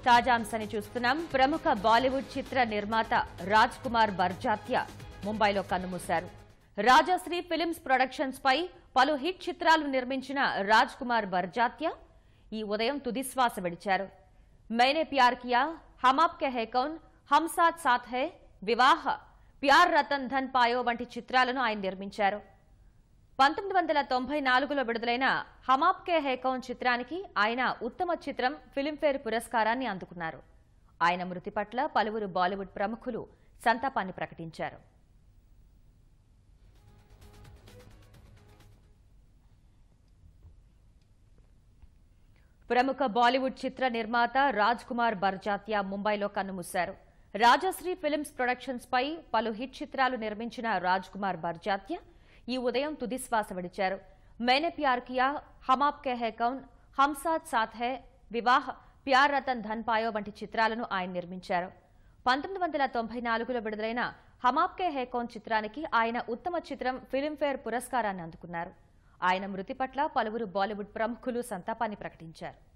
తాజా అంశాన్ని చూస్తున్నాం ప్రముఖ బాలీవుడ్ చిత్ర నిర్మాత రాజ్ కుమార్ బర్జాత్య ముంబైలో కన్నుమూశారు రాజశ్రీ ఫిలిమ్స్ ప్రొడక్షన్స్ పై పలు హిట్ చిత్రాలు నిర్మించిన రాజ్ కుమార్ బర్జాత్య ఈ ఉదయం తుదిశ్వాస విడిచారు మైనే ప్యార్ కియా హమ్ ఆప్కే హై కౌన్ హమ్ సాత్ సాత్ హై వివాహ ప్యార్ రతన్ ధన్ పాయో వంటి చిత్రాలను ఆయన నిర్మించారు పంతొమ్మిది వందల తొంభై నాలుగులో విడుదలైన హమాప్కే హేకౌన్ చిత్రానికి ఆయన ఉత్తమ చిత్రం ఫిలింఫేర్ పురస్కారాన్ని అందుకున్నారు ఆయన మృతి పట్ల పలువురు బాలీవుడ్ ప్రముఖులు సంతాపాన్ని ప్రకటించారు ప్రముఖ బాలీవుడ్ చిత్ర నిర్మాత రాజ్ కుమార్ బర్జాత్య ముంబైలో కన్నుమూశారు రాజశ్రీ ఫిలిమ్స్ ప్రొడక్షన్స్ పై పలు హిట్ చిత్రాలు నిర్మించిన రాజ్ కుమార్ బర్జాత్య ఈ ఉదయం తుదిశ్వాస విడిచారు मैंने प्यार किया हम आपके है कौन हम साथ साथ है వివాహ్ ప్యార్ రతన్ ధన్ పాయో వంటి చిత్రాలను ఆయన నిర్మించారు పంతొమ్మిది వందల తొంభై నాలుగులో విడుదలైన హమాప్కే హేకోన్ చిత్రానికి ఆయన ఉత్తమ చిత్రం ఫిలింఫేర్ పురస్కారాన్ని అందుకున్నారు ఆయన మృతి పట్ల పలువురు బాలీవుడ్ ప్రముఖులు సంతాపాన్ని ప్రకటించారు